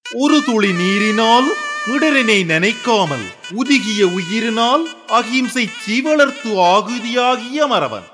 ஒரு துளி நீரினால் இடரினை நினைக்காமல் உதுகிய உயிரினால் அகிம்சை சீவளர்த்து ஆகுதியாகிய மறவன்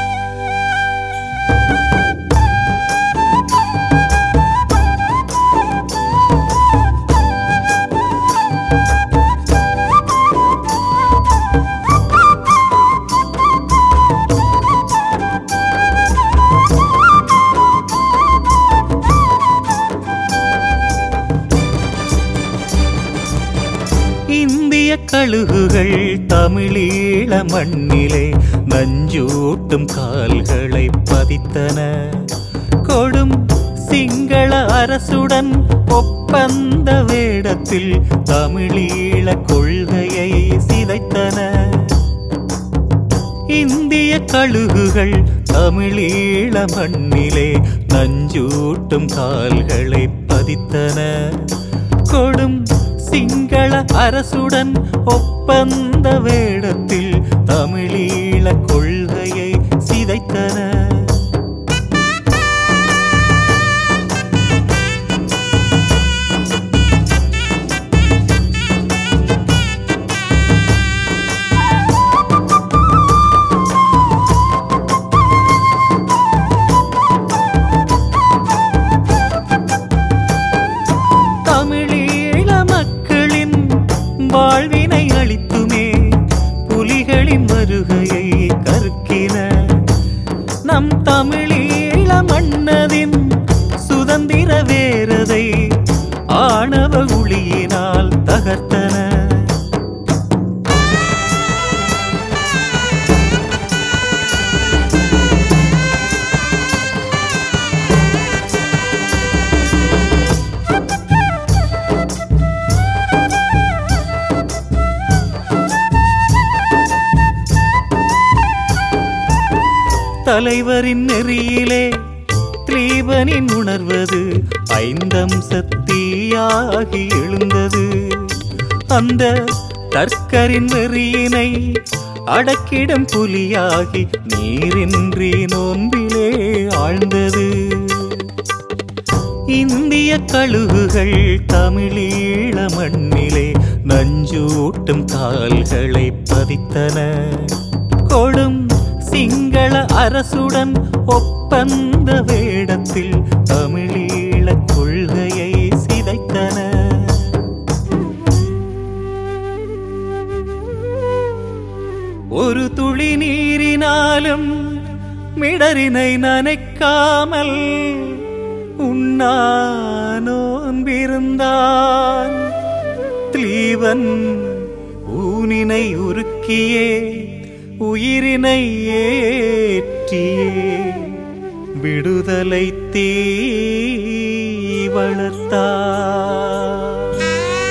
இந்திய கழுகுகள் தமிழீழ மண்ணிலே நஞ்சூட்டும் கால்களை பதித்தன கொடும் சிங்கள அரசுடன் ஒப்பந்த வேடத்தில் தமிழீழ கொள்கையை சிதைத்தன இந்திய கழுகுகள் தமிழீழ மண்ணிலே நஞ்சூட்டும் கால்களை பதித்தன கொடும் சிங்கள அரசுடன் ஒப்பந்த வேடத்தில் தமிழீழ கொள்கையை சிதைத்தன தமிழீழ மக்களின் வாழ்வினை அளித்துமே புலிகளின் வருகையை கருக்கின நம் தமிழீழ மன்னதின் சுதந்திர வேரதை ஆணவ ஒளியினால் தகர்த்தன தலைவரின் நெறியிலே தீபனின் உணர்வது ஐந்தம் சக்தியாகி எழுந்தது அந்த தற்கரின் வெறியினை அடக்கிடும் புலியாகி நீரின்றி நோன்பிலே ஆழ்ந்தது இந்திய கழுகுகள் தமிழீழ மண்ணிலே நஞ்சூட்டும் கால்களை பதித்தன கொடும் சிங்கள அரசுடன் ஒப்பந்த வேடத்தில் தமிழீழ கொள்கையை சிதைத்தன ஒரு துளி நீரினாலும் மிடரினை நனைக்காமல் உண்ணானோன்பிருந்தான் தீவன் ஊனினை உருக்கியே உயிரினை ஏற்றியே விடுதலை தீ வளர்த்தார்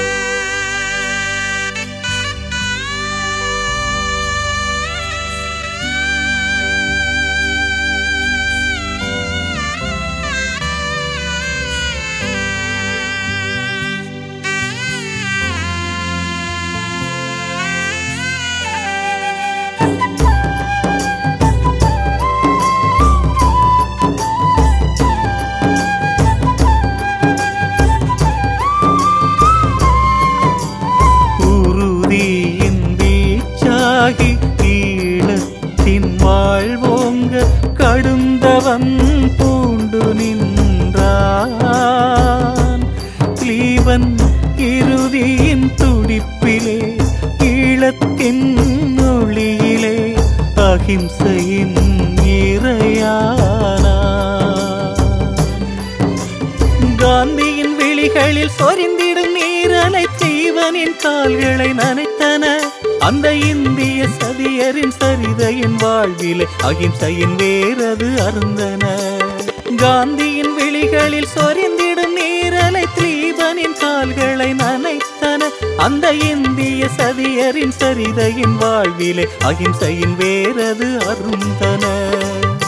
உறுதியின் வீச்சாகி ஈழத்தின் வாழ்வோங்க கடுந்தவன் பூண்டு நின்றான் கிளீவன் இறுதியின் துடிப்பிலே ஈழத்தின் ஒளியிலே அகிம்சையின் இறையானான் காந்தியின் விழிகளில் சொரிந்திடும் நீரலை தீவனின் கால்களை நனைத்தன அந்த இந்திய சதியரின் சரிதையின் வாழ்விலே அகிம்சையின் வேறது அருந்தன காந்தியின் விழிகளில் சொரிந்திடும் நீரலை தீபனின் கால்களை நனைத்தன அந்த இந்திய சதியரின் சரிதையின் வாழ்விலே அகிம்சையின் வேறது அருந்தன